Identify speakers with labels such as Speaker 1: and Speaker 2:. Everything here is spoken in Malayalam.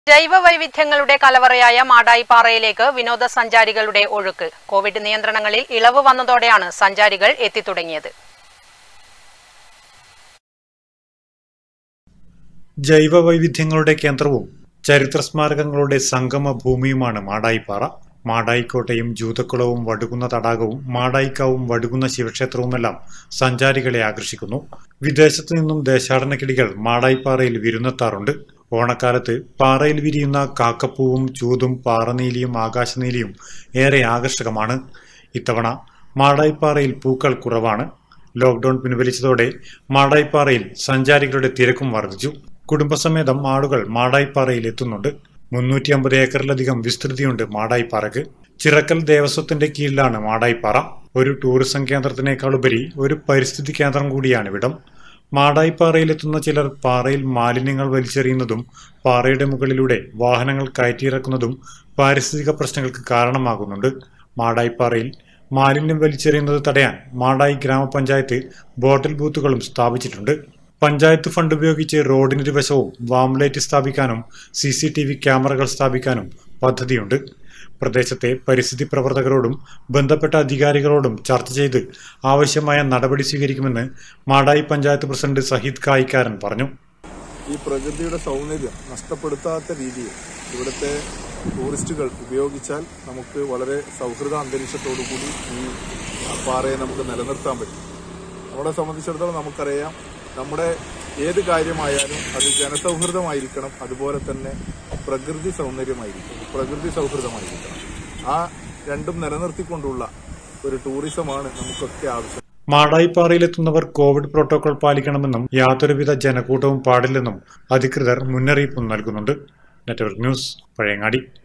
Speaker 1: ജൈവ വൈവിധ്യങ്ങളുടെ കലവറയായ മാടായിപ്പാറയിലേക്ക് വിനോദസഞ്ചാരികളുടെ ഒഴുക്ക് കോവിഡ് നിയന്ത്രണങ്ങളിൽ ഇളവ് വന്നതോടെയാണ് സഞ്ചാരികൾ എത്തിത്തുടങ്ങിയത്
Speaker 2: ജൈവ വൈവിധ്യങ്ങളുടെ കേന്ദ്രവും ചരിത്ര സ്മാരകങ്ങളുടെ സംഗമ ഭൂമിയുമാണ് മാടായിപ്പാറ മാടായിക്കോട്ടയും ജൂതക്കുളവും വടുകുന്ന തടാകവും മാടായിക്കാവും വടുകുന്ന ശിവക്ഷേത്രവുമെല്ലാം സഞ്ചാരികളെ ആകർഷിക്കുന്നു വിദേശത്തു നിന്നും ദേശാടന കിളികൾ മാടായിപ്പാറയിൽ വിരുന്നെത്താറുണ്ട് ഓണക്കാലത്ത് പാറയിൽ വിരിയുന്ന കാക്കപ്പൂവും ചൂതും പാറനീലിയും ആകാശനീലിയും ഏറെ ആകർഷകമാണ് ഇത്തവണ മാടായിപ്പാറയിൽ പൂക്കൾ കുറവാണ് ലോക്ഡൌൺ പിൻവലിച്ചതോടെ മാടായിപ്പാറയിൽ സഞ്ചാരികളുടെ തിരക്കും വർദ്ധിച്ചു കുടുംബസമേതം ആളുകൾ മാടായിപ്പാറയിൽ എത്തുന്നുണ്ട് മുന്നൂറ്റി അമ്പത് ഏക്കറിലധികം വിസ്തൃതിയുണ്ട് മാടായിപ്പാറയ്ക്ക് ചിറക്കൽ ദേവസ്വത്തിന്റെ കീഴിലാണ് മാടായിപ്പാറ ഒരു ടൂറിസം കേന്ദ്രത്തിനേക്കാളുപരി ഒരു പരിസ്ഥിതി കേന്ദ്രം കൂടിയാണ് ഇവിടം മാടായിപ്പാറയിലെത്തുന്ന ചിലർ പാറയിൽ മാലിന്യങ്ങൾ വലിച്ചെറിയുന്നതും പാറയുടെ മുകളിലൂടെ വാഹനങ്ങൾ കയറ്റിയിറക്കുന്നതും പാരിസ്ഥിതിക പ്രശ്നങ്ങൾക്ക് കാരണമാകുന്നുണ്ട് മാടായിപ്പാറയിൽ മാലിന്യം വലിച്ചെറിയുന്നത് തടയാൻ മാടായി ഗ്രാമപഞ്ചായത്ത് ബോട്ടിൽ ബൂത്തുകളും സ്ഥാപിച്ചിട്ടുണ്ട് പഞ്ചായത്ത് ഫണ്ട് ഉപയോഗിച്ച് റോഡിനിരുവശവും വാംലൈറ്റ് സ്ഥാപിക്കാനും സി സി ടി വി ക്യാമറകൾ സ്ഥാപിക്കാനും പദ്ധതിയുണ്ട് പ്രദേശത്തെ പരിസ്ഥിതി പ്രവർത്തകരോടും ബന്ധപ്പെട്ട അധികാരികളോടും ചർച്ച ചെയ്ത് ആവശ്യമായ നടപടി സ്വീകരിക്കുമെന്ന് മാടായി പഞ്ചായത്ത് പ്രസിഡന്റ് സഹിദ് കായിക്കാരൻ പറഞ്ഞു
Speaker 3: ഈ പ്രകൃതിയുടെ സൗന്ദര്യം നഷ്ടപ്പെടുത്താത്ത രീതിയിൽ ഇവിടുത്തെ ടൂറിസ്റ്റുകൾ ഉപയോഗിച്ചാൽ നമുക്ക് വളരെ സൗഹൃദ അന്തരീക്ഷത്തോടു കൂടി ഈ പാറയെ നമുക്ക് നിലനിർത്താൻ പറ്റും നമ്മളെ സംബന്ധിച്ചിടത്തോളം നമുക്കറിയാം നമ്മുടെ ഏത് കാര്യമായാലും അത് ജനസൗഹൃദമായിരിക്കണം അതുപോലെ തന്നെ പ്രകൃതി സൗന്ദര്യമായിരിക്കണം പ്രകൃതി സൗഹൃദമായിരിക്കണം ആ രണ്ടും നിലനിർത്തിക്കൊണ്ടുള്ള ഒരു ടൂറിസമാണ് നമുക്കൊക്കെ ആവശ്യം
Speaker 2: മാടായിപ്പാറയിലെത്തുന്നവർ കോവിഡ് പ്രോട്ടോകോൾ പാലിക്കണമെന്നും യാതൊരുവിധ ജനക്കൂട്ടവും പാടില്ലെന്നും അധികൃതർ മുന്നറിയിപ്പും നൽകുന്നുണ്ട് നെറ്റ്വർക്ക് ന്യൂസ് പഴയങ്ങാടി